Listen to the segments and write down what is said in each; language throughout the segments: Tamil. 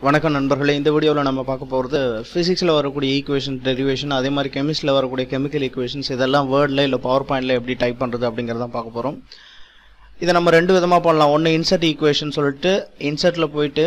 வணக்கம் நண்பர்களே இந்த வீடியோவில் நம்ம பார்க்க போகிறது ஃபிசிக்ஸில் வரக்கூடிய ஈக்குவேஷன் டெரிவேஷன் அதே மாதிரி கெமிஸ்ட்ரியில் வரக்கூடிய கெமிக்கல் ஈக்குவேஷன்ஸ் இதெல்லாம் வேர்டில் இல்லை பவர் பாயிண்டில் எப்படி டைப் பண்ணுறது அப்படிங்கிறத பார்க்க போகிறோம் இதை நம்ம ரெண்டு விதமாக பண்ணலாம் ஒன்று இன்சர்ட் ஈக்குவேஷன் சொல்லிட்டு இன்சர்ட்டில் போயிட்டு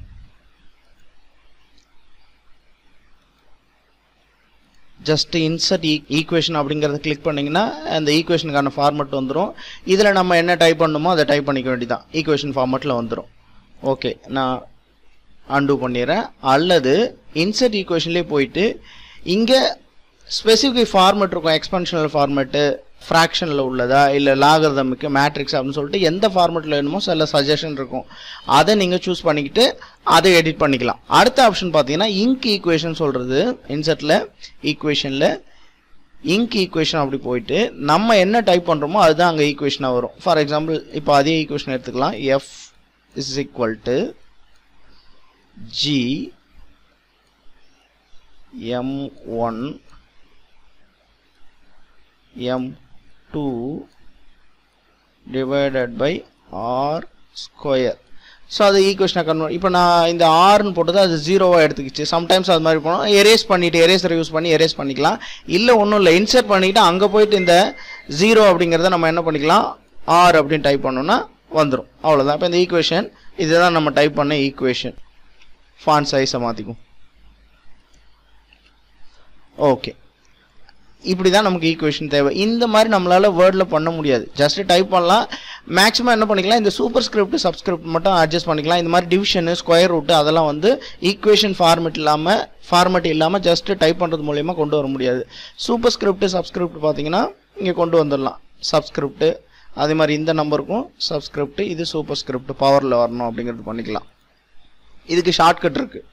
ஜஸ்ட் இன்சர்ட் ஈக்குவேஷன் அப்படிங்கிறத கிளிக் பண்ணிங்கன்னா அந்த ஈக்குவேஷனுக்கான ஃபார்மெட் வந்துடும் இதில் நம்ம என்ன டைப் பண்ணணுமோ அதை டைப் பண்ணிக்க வேண்டியதான் ஈக்குவேஷன் ஃபார்மெட்டில் வந்துடும் ஓகே நான் அன்டூ பண்ணிடுறேன் அல்லது இன்சர்ட் ஈக்குவேஷன்லேயே போயிட்டு இங்கே ஸ்பெசிஃபிக் ஃபார்மெட் இருக்கும் எக்ஸ்பென்ஷனல் ஃபார்மெட்டு ஃப்ராக்ஷனில் உள்ளதா இல்லை லாகர்தமுக்கு மேட்ரிக்ஸ் அப்படின்னு சொல்லிட்டு எந்த ஃபார்மெட்டில் வேணுமோ சில சஜஷன் இருக்கும் அதை நீங்கள் சூஸ் பண்ணிக்கிட்டு அதை எடிட் பண்ணிக்கலாம் அடுத்த ஆப்ஷன் பார்த்தீங்கன்னா இங்க் ஈக்குவேஷன் சொல்கிறது இன்சர்ட்டில் ஈக்குவேஷனில் இங்க் ஈக்குவேஷன் அப்படி போயிட்டு நம்ம என்ன டைப் பண்ணுறோமோ அதுதான் அங்கே ஈக்குவேஷனாக வரும் ஃபார் எக்ஸாம்பிள் இப்போ அதே ஈக்குவேஷன் எடுத்துக்கலாம் F is equal to G M one M two divided by R square so அது ஈக்குவேஷனை கன்வெர்ட் இப்போ நான் இந்த ஆர்னு போட்டது அது ஜீரோவாக எடுத்துக்கிச்சு சம்டைம்ஸ் அது மாதிரி போனோம் எரேஸ் பண்ணிவிட்டு எரேசரை யூஸ் பண்ணி எரேஸ் பண்ணிக்கலாம் இல்லை ஒன்றும் இல்லை இன்சர்ட் பண்ணிவிட்டு அங்கே போயிட்டு இந்த ஜீரோ அப்படிங்கிறத நம்ம என்ன பண்ணிக்கலாம் ஆர் அப்படின்னு டைப் பண்ணோம்னா வந்துடும் அவ்வளோதான் இப்போ இந்த ஈக்குவேஷன் இதுதான் நம்ம டைப் பண்ண ஈக்குவேஷன் ஃபான் சைஸை மாற்றிக்கும் ஓகே இப்படி தான் நமக்கு ஈக்குவேஷன் தேவை இந்த மாதிரி நம்மளால் வேர்டில் பண்ண முடியாது ஜஸ்ட் டைப் பண்ணலாம் மேக்ஸிமம் என்ன பண்ணிக்கலாம் இந்த சூப்பர் ஸ்கிரிப்ட் சப்ஸ்கிரிப்ட் மட்டும் அட்ஜஸ்ட் பண்ணிக்கலாம் இந்த மாதிரி டிவிஷனு ஸ்கொயர் ரூட்டு அதெல்லாம் வந்து ஈக்குவேஷன் ஃபார்மெட் இல்லாமல் ஃபார்மெட் இல்லாமல் ஜஸ்ட் டைப் பண்ணுறது மூலயமா கொண்டு வர முடியாது சூப்பர் ஸ்கிரிப்ட் சப்ஸ்கிரிப்ட் பார்த்தீங்கன்னா இங்கே கொண்டு வந்துடலாம் சப்ஸ்கிரிப்ட் அதே மாதிரி இந்த நம்பருக்கும் சப்ஸ்கிரிப்ட் இது சூப்பர் ஸ்கிரிப்ட் பவரில் வரணும் அப்படிங்கிறது பண்ணிக்கலாம் இதுக்கு ஷார்ட்கட் இருக்குது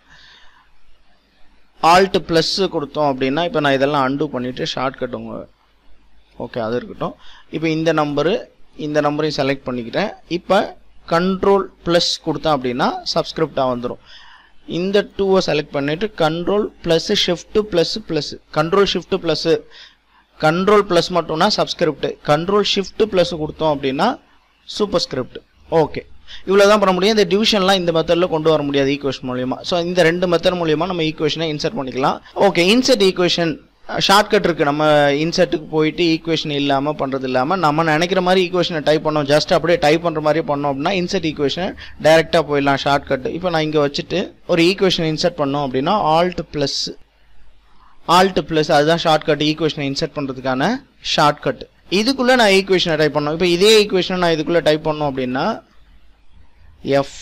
ஆல்ட் ப்ளஸ் கொடுத்தோம் அப்படின்னா இப்போ நான் இதெல்லாம் அன்டூ பண்ணிவிட்டு ஷார்ட்கட் உங்க ஓகே அது இருக்கட்டும் இப்போ இந்த நம்பரு இந்த நம்பரையும் செலக்ட் பண்ணிக்கிட்டேன் இப்போ கண்ட்ரோல் ப்ளஸ் கொடுத்தேன் அப்படின்னா சப்ஸ்கிரிப்டாக வந்துடும் இந்த டூவை செலக்ட் பண்ணிவிட்டு control plus shift plus plus control shift plus control plus மட்டும்னா சப்ஸ்கிரிப்ட் கண்ட்ரோல் ஷிஃப்ட் ப்ளஸ் கொடுத்தோம் அப்படின்னா சூப்பர் ஸ்கிரிப்ட் ஓகே இவ்வளோ தான் பண்ண முடியும் இந்த டிவிஷன்லாம் இந்த மெத்தடில் கொண்டு வர முடியாது ஈக்குவேஷன் மூலியமா ஸோ இந்த ரெண்டு மெத்தட் மூலியமா நம்ம ஈக்குவேஷனை இன்சர்ட் பண்ணிக்கலாம் ஓகே இன்சர்ட் ஈக்குவேஷன் ஷார்ட்கட் இருக்குது நம்ம இன்சர்ட்டுக்கு போயிட்டு ஈக்குவேஷன் இல்லாமல் பண்ணுறது இல்லாமல் நம்ம நினைக்கிற மாதிரி ஈக்குவேஷனை டைப் பண்ணோம் ஜஸ்ட் அப்படியே டைப் பண்ணுற மாதிரி பண்ணோம் அப்படின்னா இன்சர்ட் ஈக்குவேஷன் டைரெக்டாக போயிடலாம் ஷார்ட்கட் இப்போ நான் இங்கே வச்சுட்டு ஒரு ஈக்குவேஷன் இன்சர்ட் பண்ணோம் அப்படின்னா ஆல்ட் ப்ளஸ் ஆல்ட் ப்ளஸ் அதுதான் ஷார்ட்கட் ஈக்குவேஷனை இன்சர்ட் பண்ணுறதுக்கான ஷார்ட்கட் இதுக்குள்ளே நான் ஈக்குவேஷனை டைப் பண்ணோம் இப்போ இதே ஈக்குவேஷனை நான் இதுக்குள்ளே டைப் பண்ணோம் அப்படின்னா F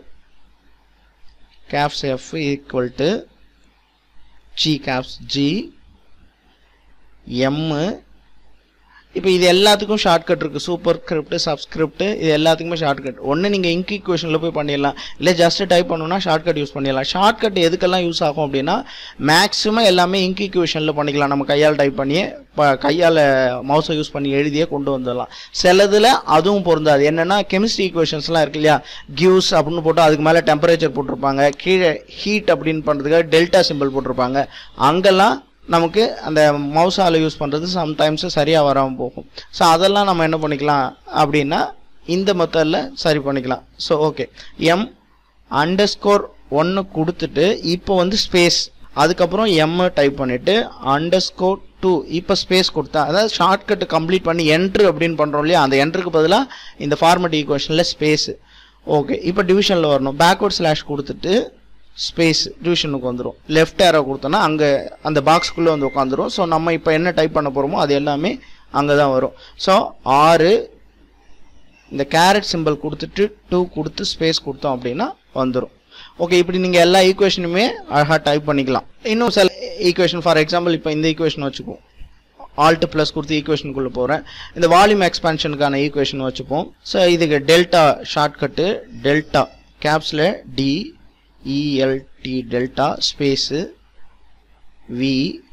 caps F equal to G caps G M இப்போ இது எல்லாத்துக்கும் ஷார்ட்கட் இருக்குது சூப்பர் ஸ்கிரிப்ட் சப்ஸ்கிரிப்ட் இது எல்லாத்துக்குமே ஷார்ட்கட் ஒன்று நீங்கள் இங்க் ஈக்குவேஷனில் போய் பண்ணிடலாம் இல்லை ஜஸ்ட் டைப் பண்ணணும்னா ஷார்ட்கட் யூஸ் பண்ணிடலாம் ஷார்ட்கட் எதுக்கெல்லாம் யூஸ் ஆகும் அப்படின்னா மேக்ஸிமம் எல்லாமே இங்க் ஈக்குவேஷனில் பண்ணிக்கலாம் நம்ம கையால் டைப் பண்ணியே இப்போ கையால் மவுஸை யூஸ் பண்ணி எழுதியே கொண்டு வந்துடலாம் சிலதில் அதுவும் பொருந்தாது என்னென்னா கெமிஸ்ட்ரி ஈக்குவேஷன்ஸ்லாம் இருக்கு இல்லையா கியூஸ் அப்படின்னு போட்டு அதுக்கு மேலே டெம்பரேச்சர் போட்டிருப்பாங்க கீழே ஹீட் அப்படின்னு பண்ணுறதுக்காக டெல்டா சிம்பிள் போட்டிருப்பாங்க அங்கெல்லாம் நமக்கு அந்த மவுஸால் யூஸ் பண்ணுறது சம்டைம்ஸ் சரியாக வராமல் போகும் ஸோ அதெல்லாம் நம்ம என்ன பண்ணிக்கலாம் அப்படின்னா இந்த மெத்தடில் சரி பண்ணிக்கலாம் so okay M underscore ஒன்று கொடுத்துட்டு இப்போ வந்து ஸ்பேஸ் அதுக்கப்புறம் எம் டைப் பண்ணிவிட்டு அண்டர் ஸ்கோர் டூ இப்போ ஸ்பேஸ் கொடுத்தா அதாவது ஷார்ட்கட் கம்ப்ளீட் பண்ணி என்ட்ரு அப்படின்னு பண்ணுறோம் இல்லையா அந்த என்ட்ருக்கு பதிலாக இந்த ஃபார்மெட் ஈக்குவேஷனில் ஸ்பேஸு ஓகே இப்போ டிவிஷனில் வரணும் பேக்வர்ட் ஸ்லாஷ் கொடுத்துட்டு ஸ்பேஸ் டிவிஷனுக்கு வந்துடும் லெஃப்ட் ஏரோ கொடுத்தோன்னா அங்கே அந்த பாக்ஸ்க்குள்ளே வந்து உட்காந்துரும் ஸோ நம்ம இப்போ என்ன டைப் பண்ண போகிறோமோ அது எல்லாமே அங்கே தான் வரும் ஸோ ஆறு இந்த கேரட் சிம்பிள் கொடுத்துட்டு டூ கொடுத்து ஸ்பேஸ் கொடுத்தோம் அப்படின்னா வந்துடும் ஓகே இப்படி நீங்கள் எல்லா ஈக்குவேஷனுமே அழகாக டைப் பண்ணிக்கலாம் இன்னும் சில ஈக்குவேஷன் ஃபார் எக்ஸாம்பிள் இப்போ இந்த ஈக்குவேஷன் வச்சுக்குவோம் ஆல்ட் ப்ளஸ் கொடுத்து ஈக்குவேஷனுக்குள்ளே போகிறேன் இந்த வால்யூம் எக்ஸ்பான்ஷனுக்கான ஈக்குவேஷன் வச்சுப்போம் ஸோ இதுக்கு டெல்டா ஷார்ட்கட்டு டெல்டா கேப்ஸில் D ELT delta space V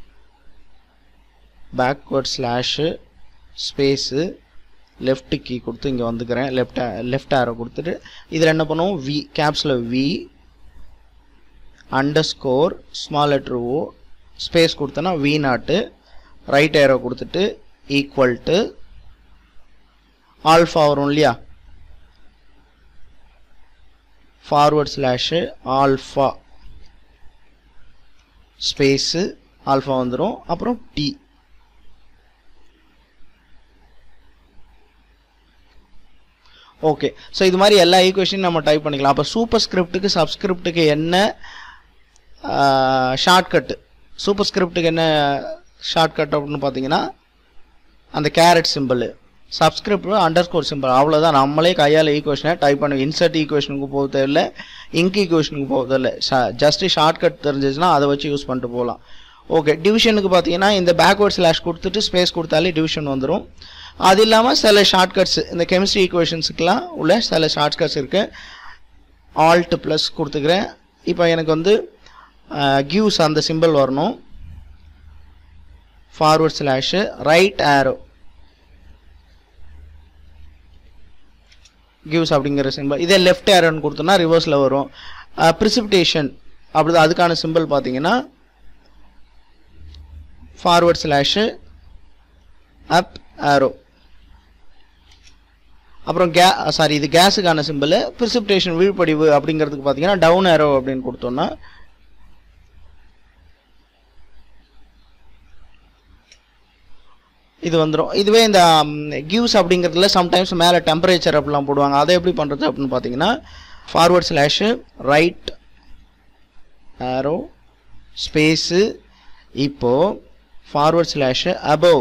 backward slash space left key கொடுத்து இங்கே வந்துக்கிறேன் லெஃப்ட் லெஃப்ட் ஆரோ கொடுத்துட்டு இதில் என்ன பண்ணுவோம் வி கேப்ஸில் V underscore small letter O space கொடுத்தோன்னா வி நாட்டு ரைட் ஏரோ கொடுத்துட்டு ஈக்குவல் டு ஆல்ஃபா வரும் இல்லையா forward slash alpha space alpha வந்துடும் அப்புறம் டி ஓகே ஸோ இது மாதிரி எல்லா ஈக்குவேஷனையும் நம்ம டைப் பண்ணிக்கலாம் அப்போ சூப்பர் ஸ்கிரிப்டுக்கு சப்ஸ்கிரிப்டுக்கு என்ன ஷார்ட்கட்டு சூப்பர் ஸ்கிரிப்டுக்கு என்ன ஷார்ட்கட் அப்படின்னு பார்த்தீங்கன்னா அந்த caret symbol subscript underscore symbol அவ்வளோதான் நம்மளே கையால் ஈக்குவேஷனை டைப் பண்ணி இன்சர்ட் ஈக்குவேஷனுக்கு போக தேவையில்ல இங்க் ஈக்குவேஷனுக்கு போக தேவையில்ல ஜஸ்ட் ஷார்ட்கட் தெரிஞ்சிச்சுன்னா அதை வச்சு யூஸ் பண்ணிட்டு போகலாம் ஓகே டிவிஷனுக்கு பார்த்தீங்கன்னா இந்த பேக்வேர்ட் ஸ்லாஷ் கொடுத்துட்டு ஸ்பேஸ் கொடுத்தாலே டிவிஷன் வந்துடும் அது இல்லாமல் சில ஷார்ட்கட்ஸ் இந்த கெமிஸ்ட்ரி ஈக்குவேஷன்ஸுக்கெலாம் உள்ள சில ஷார்ட்கட்ஸ் இருக்குது ஆல்ட் ப்ளஸ் கொடுத்துக்கிறேன் இப்போ எனக்கு வந்து கிவ்ஸ் அந்த சிம்பிள் வரணும் forward slash right arrow gives அப்படிங்கிற சிம்பிள் இதே லெஃப்ட் ஏரோன்னு கொடுத்தோன்னா ரிவர்ஸில் வரும் ப்ரிசிபிடேஷன் அப்படி அதுக்கான சிம்பிள் பார்த்தீங்கன்னா ஃபார்வர்ட் ஸ்லாஷு அப் ஆரோ அப்புறம் கே சாரி இது கேஸுக்கான சிம்பிள் ப்ரிசிபிடேஷன் வீழ்படிவு அப்படிங்கிறதுக்கு பார்த்தீங்கன்னா டவுன் ஏரோ அப்படின்னு கொடுத்தோன்னா இது வந்துடும் இதுவே இந்த கிவ்ஸ் அப்படிங்கிறதுல சம்டைம்ஸ் மேலே டெம்பரேச்சர் அப்படிலாம் போடுவாங்க அதை எப்படி பண்ணுறது அப்படின்னு பார்த்தீங்கன்னா forward slash right arrow space இப்போது ஃபார்வர்ட் ஸ்லாஷு அபவ்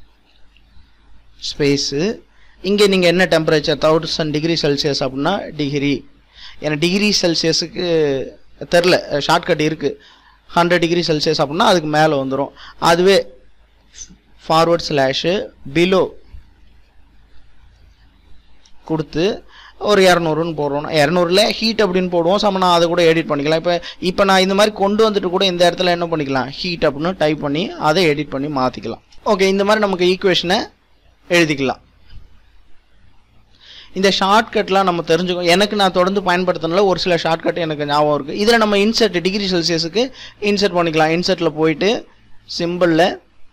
ஸ்பேஸு இங்கே நீங்கள் என்ன டெம்பரேச்சர் தௌசண்ட் டிகிரி செல்சியஸ் அப்படின்னா டிகிரி ஏன்னா டிகிரி செல்சியஸுக்கு தெரில ஷார்ட்கட் இருக்குது ஹண்ட்ரட் டிகிரி செல்சியஸ் அப்படின்னா அதுக்கு மேலே வந்துடும் அதுவே ஃபார்வர்ட் ஸ்லாஷு பிலோ கொடுத்து ஒரு இரநூறுன்னு போடுறோம் இரநூறுல ஹீட் அப்படின்னு போடுவோம் சம நான் அதை கூட எடிட் பண்ணிக்கலாம் இப்போ இப்போ நான் இந்த மாதிரி கொண்டு வந்துட்டு கூட இந்த இடத்துல என்ன பண்ணிக்கலாம் ஹீட் அப்படின்னு டைப் பண்ணி அதை எடிட் பண்ணி மாற்றிக்கலாம் ஓகே இந்த மாதிரி நமக்கு ஈக்குவேஷனை எழுதிக்கலாம் இந்த ஷார்ட்கட்லாம் நம்ம தெரிஞ்சுக்கோ எனக்கு நான் தொடர்ந்து பயன்படுத்தினால ஒரு சில ஷார்ட்கட் எனக்கு ஞாபகம் இருக்குது இதில் நம்ம இன்சர்ட் டிகிரி செல்சியஸுக்கு இன்சர்ட் பண்ணிக்கலாம் இன்சர்ட்டில் போயிட்டு சிம்பிளில்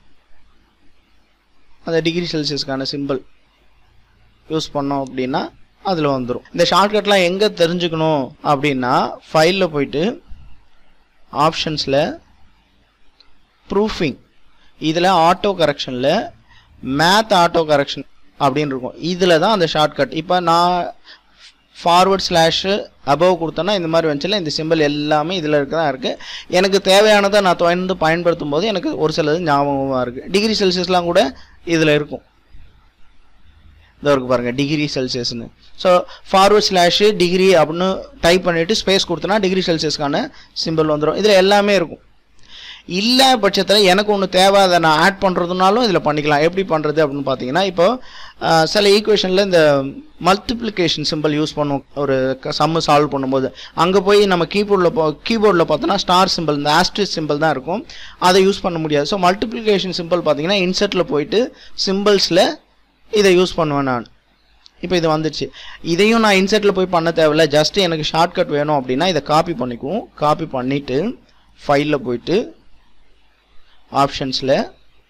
அந்த டிகிரி செல்சியஸ்க்கான சிம்பிள் யூஸ் பண்ணோம் அப்படின்னா அதில் வந்துடும் இந்த ஷார்ட்கட்லாம் எங்கே தெரிஞ்சுக்கணும் அப்படின்னா ஃபைலில் போயிட்டு ஆப்ஷன்ஸில் ப்ரூஃபிங் இதில் ஆட்டோ கரெக்ஷனில் மேத் ஆட்டோ கரெக்ஷன் அப்படின்னு இருக்கும் இதில் தான் அந்த ஷார்ட்கட் இப்போ நான் ஃபார்வர்ட் ஸ்லாஷு அபவ் கொடுத்தோன்னா இந்த மாதிரி வந்துச்சுல இந்த சிம்பிள் எல்லாமே இதில் இருக்க தான் இருக்குது எனக்கு தேவையானதை நான் தொடர்ந்து பயன்படுத்தும் போது எனக்கு ஒரு சிலது ஞாபகமாக இருக்குது டிகிரி செல்சியஸ்லாம் கூட இதில் இருக்கும் இதோ இருக்கு பாருங்க டிகிரி செல்சியஸ்னு ஸோ ஃபார்வர்ட் ஸ்லாஷு டிகிரி அப்படின்னு டைப் பண்ணிவிட்டு ஸ்பேஸ் கொடுத்தோன்னா டிகிரி செல்சியஸ்க்கான சிம்பிள் வந்துடும் இதில் எல்லாமே இருக்கும் இல்லை பட்சத்தில் எனக்கு ஒன்று தேவை அதை நான் ஆட் பண்ணுறதுனாலும் இதில் பண்ணிக்கலாம் எப்படி பண்ணுறது அப்படின்னு பார்த்தீங்கன்னா இப்போ அஹ், சில ஈக்குவேஷனில் இந்த மல்டிப்ளிகேஷன் சிம்பிள் யூஸ் பண்ணுவோம் ஒரு சம்மு சால்வ் பண்ணும்போது அங்கே போய் நம்ம கீபோர்டில் போ கீபோர்டில் பார்த்தோன்னா ஸ்டார் சிம்பிள் இந்த ஆஸ்ட்ரிஸ் சிம்பிள் தான் இருக்கும் அதை யூஸ் பண்ண முடியாது ஸோ மல்டிப்ளிகேஷன் சிம்பிள் பார்த்தீங்கன்னா இன்செர்ட்டில் போயிட்டு சிம்பிள்ஸில் இதை யூஸ் பண்ணுவேன் நான் இப்போ இது வந்துடுச்சு இதையும் நான் இன்செர்ட்டில் போய் பண்ண தேவையில்ல ஜஸ்ட் எனக்கு ஷார்ட்கட் வேணும் அப்படின்னா இதை காப்பி பண்ணிக்குவோம் காப்பி பண்ணிவிட்டு ஃபைலில் போயிட்டு ஆப்ஷன்ஸில்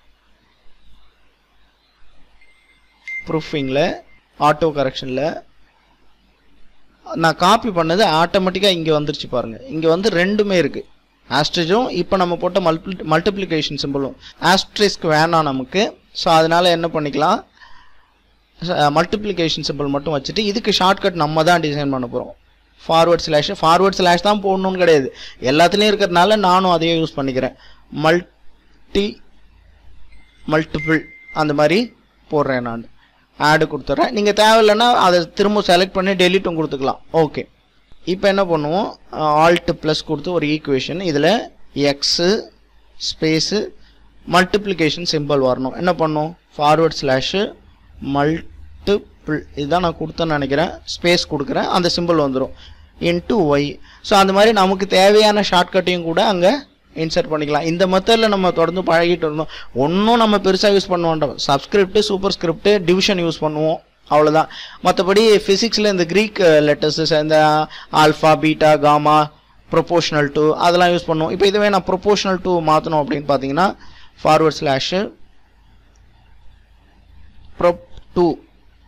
ப்ரூஃபிங்கில் ஆட்டோ கரெக்ஷனில் நான் காப்பி பண்ணது ஆட்டோமேட்டிக்காக இங்கே வந்துருச்சு பாருங்கள் இங்கே வந்து ரெண்டுமே இருக்குது ஆஸ்ட்ரிஜும் இப்போ நம்ம போட்ட மல்டி மல்டிப்ளிகேஷன் சிம்பிளும் ஆஸ்ட்ரிஸ்க் வேணாம் நமக்கு ஸோ அதனால் என்ன பண்ணிக்கலாம் மல்டிப்ளிகேஷன் சிம்பிள் மட்டும் வச்சுட்டு இதுக்கு ஷார்ட்கட் நம்ம தான் டிசைன் பண்ண போகிறோம் ஃபார்வர்ட் ஸ்லாஷ் ஃபார்வர்ட் ஸ்லாஷ் தான் போடணும்னு கிடையாது எல்லாத்துலேயும் இருக்கிறதுனால நானும் அதையே யூஸ் பண்ணிக்கிறேன் மல்டி மல்டிபிள் அந்த மாதிரி போடுறேன் நான் ஆடு கொடுத்துட்றேன் நீங்கள் தேவையில்லைன்னா அதை திரும்ப செலக்ட் பண்ணி டெலிட்டும் கொடுத்துக்கலாம் ஓகே இப்போ என்ன பண்ணுவோம் ஆல்ட் ப்ளஸ் கொடுத்து ஒரு ஈக்குவேஷன் இதில் எக்ஸு ஸ்பேஸு மல்டிப்ளிகேஷன் சிம்பிள் வரணும் என்ன பண்ணும் ஃபார்வர்ட் ஸ்லாஷு மல்டிபிள் இதுதான் நான் கொடுத்தேன்னு நினைக்கிறேன் ஸ்பேஸ் கொடுக்குறேன் அந்த சிம்பிள் வந்துடும் இன்ட்டு ஒய் ஸோ அந்த மாதிரி நமக்கு தேவையான ஷார்ட்கட்டையும் கூட அங்கே இன்சர்ட் பண்ணிக்கலாம் இந்த மெத்தடில் நம்ம தொடர்ந்து பழகிட்டு இருந்தோம் ஒன்றும் நம்ம பெருசாக யூஸ் பண்ண வேண்டாம் subscript superscript division use பண்ணுவோம் அவ்வளோதான் மற்றபடி ஃபிசிக்ஸில் இந்த க்ரீக் லெட்டர்ஸ் இந்த alpha beta gamma proportional to அதெல்லாம் யூஸ் பண்ணுவோம் இப்போ இதுவே நான் ப்ரொபோஷனல் டூ மாற்றணும் அப்படின்னு பார்த்தீங்கன்னா forward slash prop to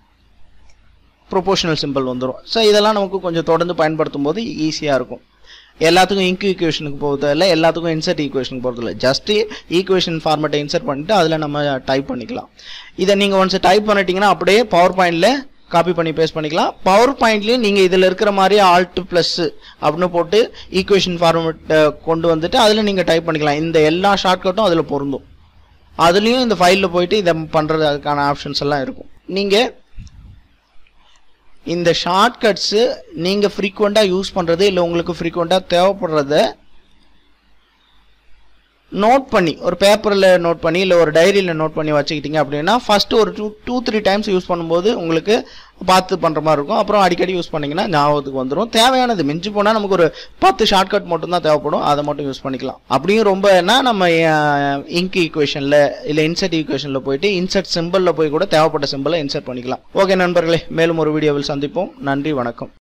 proportional symbol வந்துடும் ஸோ இதெல்லாம் நமக்கு கொஞ்சம் தொடர்ந்து பயன்படுத்தும் போது ஈஸியாக இருக்கும் எல்லாத்துக்கும் இங்க் ஈக்குவேஷனுக்கு போகிறது இல்லை எல்லாத்துக்கும் இன்சர்ட் ஈக்குவேஷனுக்கு போகிறது இல்லை ஜஸ்ட் ஈக்குவேஷன் ஃபார்மேட்டை இன்சர்ட் பண்ணிட்டு அதில் நம்ம டைப் பண்ணிக்கலாம் இதை நீங்கள் ஒன்ஸ் டைப் பண்ணிட்டீங்கன்னா அப்படியே பவர் பாயிண்டில் காப்பி பண்ணி பேஸ்ட் பண்ணிக்கலாம் பவர் பாயிண்ட்லேயும் நீங்கள் இதில் இருக்கிற மாதிரி ஆல்ட் ப்ளஸ் அப்படின்னு போட்டு ஈக்குவேஷன் ஃபார்மேட் கொண்டு வந்துட்டு அதில் நீங்கள் டைப் பண்ணிக்கலாம் இந்த எல்லா ஷார்ட்கட்டும் அதில் பொருந்தும் அதுலேயும் இந்த ஃபைலில் போயிட்டு இதை பண்ணுறது அதுக்கான ஆப்ஷன்ஸ் எல்லாம் இருக்கும் நீங்கள் இந்த ஷார்ட்கட்ஸு நீங்கள் ஃப்ரீக்வெண்ட்டாக யூஸ் பண்ணுறது இல்லை உங்களுக்கு ஃப்ரீக்வெண்ட்டாக தேவைப்படுறத நோட் பண்ணி ஒரு பேப்பரில் நோட் பண்ணி இல்லை ஒரு டைரியில் நோட் பண்ணி வச்சுக்கிட்டீங்க அப்படின்னா ஃபஸ்ட்டு ஒரு two two three times use பண்ணும்போது உங்களுக்கு பார்த்து பண்ணுற மாதிரி இருக்கும் அப்புறம் அடிக்கடி யூஸ் பண்ணிங்கன்னா ஞாபகத்துக்கு வந்துடும் தேவையானது மிஞ்சி போனால் நமக்கு ஒரு பத்து ஷார்ட்கட் மட்டும்தான் தேவைப்படும் அதை மட்டும் யூஸ் பண்ணிக்கலாம் அப்படியும் ரொம்ப என்ன நம்ம இங்க் ஈக்குவேஷனில் இல்லை இன்சர்ட் ஈக்குவேஷனில் போயிட்டு இன்சர்ட் சிம்பிளில் போய் கூட தேவைப்பட்ட சிம்பிளை இன்சர்ட் பண்ணிக்கலாம் ஓகே நண்பர்களே மேலும் ஒரு வீடியோவில் சந்திப்போம் நன்றி வணக்கம்